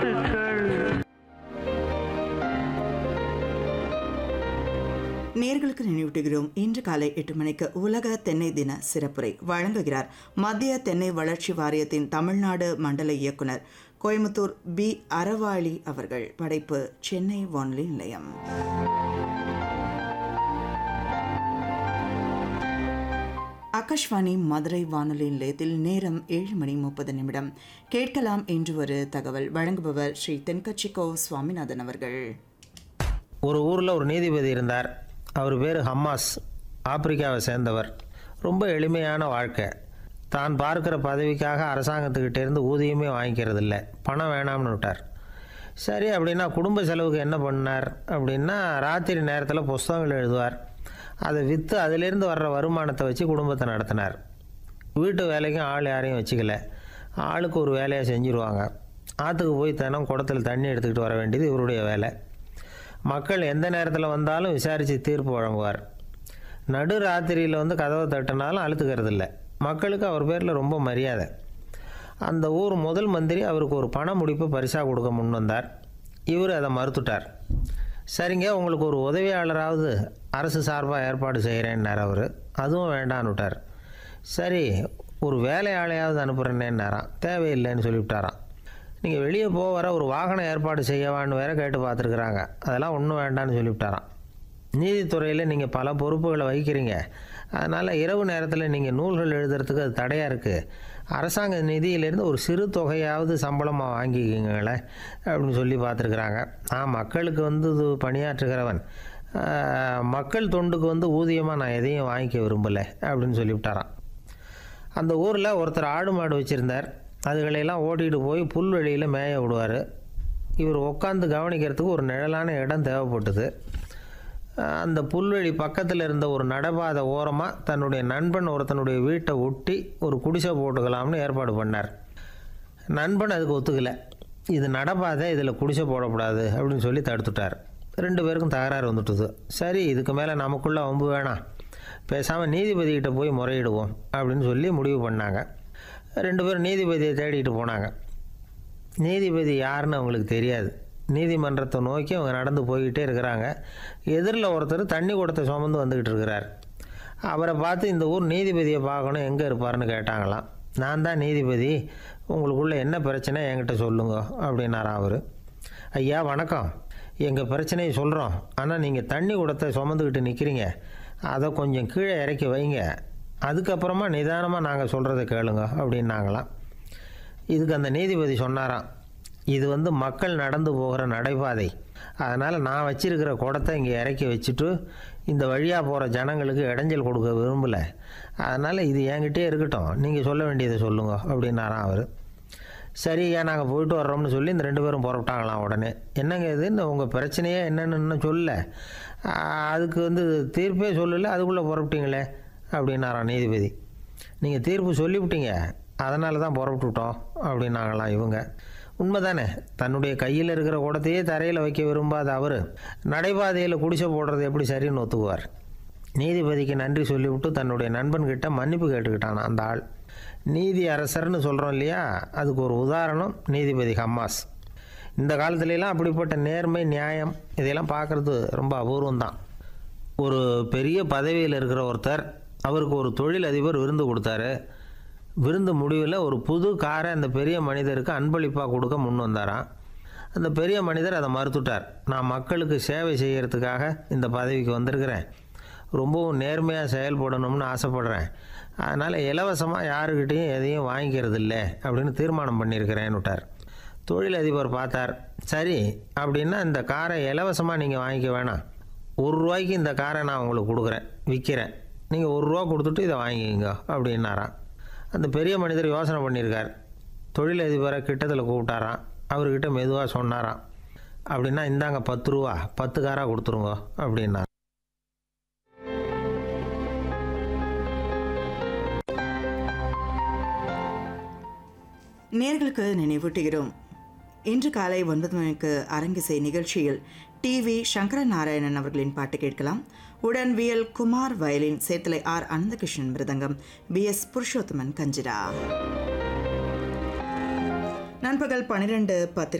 வாழ்த்துக்கள் நேர்களுக்கு நினைவூட்டுகிறோம் இன்று காலை எட்டு மணிக்கு உலக தென்னை தின சிறப்புரை வழங்குகிறார் மத்திய தென்னை வளர்ச்சி வாரியத்தின் தமிழ்நாடு மண்டல இயக்குனர் கோயம்புத்தூர் பி அறவாளி அவர்கள் படைப்பு சென்னை வானொலி நிலையம் ஆகாஷ்வாணி மதுரை வானொலி நிலையத்தில் நேரம் ஏழு மணி முப்பது நிமிடம் கேட்கலாம் என்று ஒரு தகவல் வழங்குபவர் ஸ்ரீ தென்கட்சிக்கோ சுவாமிநாதன் அவர்கள் ஒரு ஊரில் ஒரு நீதிபதி இருந்தார் அவர் பேர் ஹம்மாஸ் ஆப்பிரிக்காவை சேர்ந்தவர் ரொம்ப எளிமையான வாழ்க்கை தான் பார்க்குற பதவிக்காக அரசாங்கத்துக்கிட்டேருந்து ஊதியமே வாங்கிக்கிறது இல்லை பணம் வேணாம்னு விட்டார் சரி அப்படின்னா குடும்ப செலவுக்கு என்ன பண்ணார் அப்படின்னா ராத்திரி நேரத்தில் புஸ்தகங்கள் எழுதுவார் அதை விற்று அதிலேருந்து வர்ற வருமானத்தை வச்சு குடும்பத்தை நடத்தினார் வீட்டு வேலைக்கும் ஆள் யாரையும் வச்சுக்கல ஆளுக்கு ஒரு வேலையை செஞ்சுருவாங்க ஆற்றுக்கு போய் தினம் குடத்தில் தண்ணி எடுத்துக்கிட்டு வர வேண்டியது இவருடைய வேலை மக்கள் எந்த நேரத்தில் வந்தாலும் விசாரித்து தீர்ப்பு வழங்குவார் நடு ராத்திரியில் வந்து கதவை தட்டினாலும் அழுத்துக்கிறது இல்லை மக்களுக்கு அவர் பேரில் ரொம்ப மரியாதை அந்த ஊர் முதல் மந்திரி அவருக்கு ஒரு பண முடிப்பு பரிசாக கொடுக்க முன் வந்தார் இவர் அதை மறுத்துட்டார் சரிங்க உங்களுக்கு ஒரு உதவியாளராவது அரசு சார்பாக ஏற்பாடு செய்கிறேன்னார் அவர் அதுவும் வேண்டான்னு விட்டார் சரி ஒரு வேலையாளையாவது அனுப்புகிறேன்னேன்னாராம் தேவையில்லைன்னு சொல்லிவிட்டாராம் நீங்கள் வெளியே போக வர ஒரு வாகனம் ஏற்பாடு செய்யவான்னு வேற கேட்டு பார்த்துருக்குறாங்க அதெல்லாம் ஒன்றும் வேண்டான்னு சொல்லிவிட்டாராம் நீதித்துறையில் நீங்கள் பல பொறுப்புகளை வகிக்கிறீங்க அதனால் இரவு நேரத்தில் நீங்கள் நூல்கள் எழுதுறதுக்கு அது தடையாக இருக்குது அரசாங்க நிதியிலேருந்து ஒரு சிறு தொகையாவது சம்பளமாக வாங்கிக்கிங்களேன் அப்படின்னு சொல்லி பார்த்துருக்குறாங்க நான் மக்களுக்கு வந்து இது பணியாற்றுகிறவன் ஆஹ், மக்கள் தொண்டுக்கு வந்து ஊதியமாக நான் எதையும் வாங்கிக்க விரும்பலை அப்படின்னு சொல்லிவிட்டாராம் அந்த ஊரில் ஒருத்தர் ஆடு மாடு வச்சுருந்தார் அதுகளையெல்லாம் ஓட்டிகிட்டு போய் புல்வெளியில் மேய விடுவார் இவர் உட்காந்து கவனிக்கிறதுக்கு ஒரு நிழலான இடம் தேவைப்பட்டது அஹ் அந்த புல்வெளி பக்கத்தில் இருந்த ஒரு நடைபாதை ஓரமாக தன்னுடைய நண்பன் ஒருத்தனுடைய வீட்டை ஒட்டி ஒரு குடிசை போட்டுக்கலாம்னு ஏற்பாடு பண்ணார் நண்பன் அதுக்கு ஒத்துக்கலை இது நடைபாதை இதில் குடிசை போடக்கூடாது அப்படின்னு சொல்லி தடுத்துட்டார் ரெண்டு பேருக்கும் தகராறு வந்துட்டுது சரி இதுக்கு மேலே நமக்குள்ளே வம்பு வேணாம் பேசாமல் நீதிபதிகிட்ட போய் முறையிடுவோம் அப்படின்னு சொல்லி முடிவு பண்ணாங்க ரெண்டு பேரும் நீதிபதியை தேடிட்டு போனாங்க நீதிபதி யாருன்னு அவங்களுக்கு தெரியாது நீதிமன்றத்தை நோக்கி அவங்க நடந்து போய்கிட்டே இருக்கிறாங்க எதிரில் ஒருத்தர் தண்ணி குடத்தை சுமந்து வந்துக்கிட்டு இருக்கிறார் அவரை பார்த்து இந்த ஊர் நீதிபதியை பார்க்கணும் எங்கே இருப்பாருன்னு கேட்டாங்களாம் நான் தான் நீதிபதி உங்களுக்குள்ள என்ன பிரச்சனை என்கிட்ட சொல்லுங்க அப்படின்னாராம் அவர் ஐயா வணக்கம் எங்கள் பிரச்சனையை சொல்கிறோம் ஆனால் நீங்கள் தண்ணி குடத்தை சுமந்துக்கிட்டு நிற்கிறீங்க அதை கொஞ்சம் கீழே இறக்கி வைங்க அதுக்கப்புறமா நிதானமாக நாங்கள் சொல்கிறத கேளுங்க அப்படின்னாங்களாம் இதுக்கு அந்த நீதிபதி சொன்னாராம் இது வந்து மக்கள் நடந்து போகிற நடைபாதை அதனால் நான் வச்சிருக்கிற குடத்தை இங்கே இறக்கி வச்சுட்டு இந்த வழியாக போகிற ஜனங்களுக்கு இடைஞ்சல் கொடுக்க விரும்பலை அதனால் இது என்கிட்டே இருக்கட்டும் நீங்கள் சொல்ல வேண்டியதை சொல்லுங்க அப்படின்னாராம் அவர் சரி ஏன் நாங்கள் போயிட்டு வர்றோம்னு சொல்லி இந்த ரெண்டு பேரும் புறப்பட்டாங்களாம் உடனே என்னங்க இது இந்த உங்கள் பிரச்சனையே என்னன்னு இன்னும் சொல்லல ஆ, அதுக்கு வந்து தீர்ப்பே சொல்லலை அதுக்குள்ளே புறப்பட்டீங்களே அப்படின்னாராம் நீதிபதி நீங்கள் தீர்ப்பு சொல்லிவிட்டீங்க அதனால தான் புறப்பட்டு விட்டோம் அப்படின்னாங்களாம் இவங்க உண்மைதானே தன்னுடைய கையில் இருக்கிற குடத்தையே தரையில் வைக்க விரும்பாத அவர் நடைபாதையில் குடிசை போடுறது எப்படி சரின்னு ஒத்துக்குவார் நீதிபதிக்கு நன்றி சொல்லிவிட்டு தன்னுடைய நண்பன்கிட்ட மன்னிப்பு கேட்டுக்கிட்டான் அந்த ஆள் நீதி அரசர்னு சொல்கிறோம் இல்லையா அதுக்கு ஒரு உதாரணம் நீதிபதி ஹம்மாஸ் இந்த காலத்துலலாம் அப்படிப்பட்ட நேர்மை நியாயம் இதையெல்லாம் பார்க்குறது ரொம்ப அபூர்வம் தான் ஒரு பெரிய பதவியில் இருக்கிற ஒருத்தர் அவருக்கு ஒரு தொழில் அதிபர் விருந்து கொடுத்தாரு விருந்து முடிவில் ஒரு புது காரை அந்த பெரிய மனிதருக்கு அன்பளிப்பாக கொடுக்க முன் வந்தாராம் அந்த பெரிய மனிதர் அதை மறுத்துட்டார் நான் மக்களுக்கு சேவை செய்கிறதுக்காக இந்த பதவிக்கு வந்திருக்கிறேன் ரொம்பவும் நேர்மையாக செயல்படணும்னு ஆசைப்படுறேன் அதனால் இலவசமாக யாருக்கிட்டேயும் எதையும் வாங்கிக்கிறது இல்லை அப்படின்னு தீர்மானம் பண்ணியிருக்கிறேன்னு விட்டார் தொழிலதிபர் பார்த்தார் சரி அப்படின்னா இந்த காரை இலவசமாக நீங்கள் வாங்கிக்க வேணாம் ஒரு ரூபாய்க்கு இந்த காரை நான் உங்களுக்கு கொடுக்குறேன் விற்கிறேன் நீங்கள் ஒரு ரூபா கொடுத்துட்டு இதை வாங்கிக்கோங்க அப்படின்னாராம் அந்த பெரிய மனிதர் யோசனை பண்ணியிருக்கார் தொழிலதிபரை கிட்டத்தில் கூப்பிட்டாராம் அவர்கிட்ட மெதுவாக சொன்னாராம் அப்படின்னா இந்தாங்க பத்து ரூபா பத்து காராக கொடுத்துருங்க அப்படின்னார் நேர்களுக்கு நினைவூட்டுகிறோம் இன்று காலை ஒன்பது மணிக்கு அரங்கிசை நிகழ்ச்சியில் டி வி சங்கரநாராயணன் அவர்களின் பாட்டு கேட்கலாம் உடன் V L Kumar violin Cherthala R Ananthakrishnan mridangam P S Purushothaman kanjira நண்பகல் பன்னிரண்டு பத்து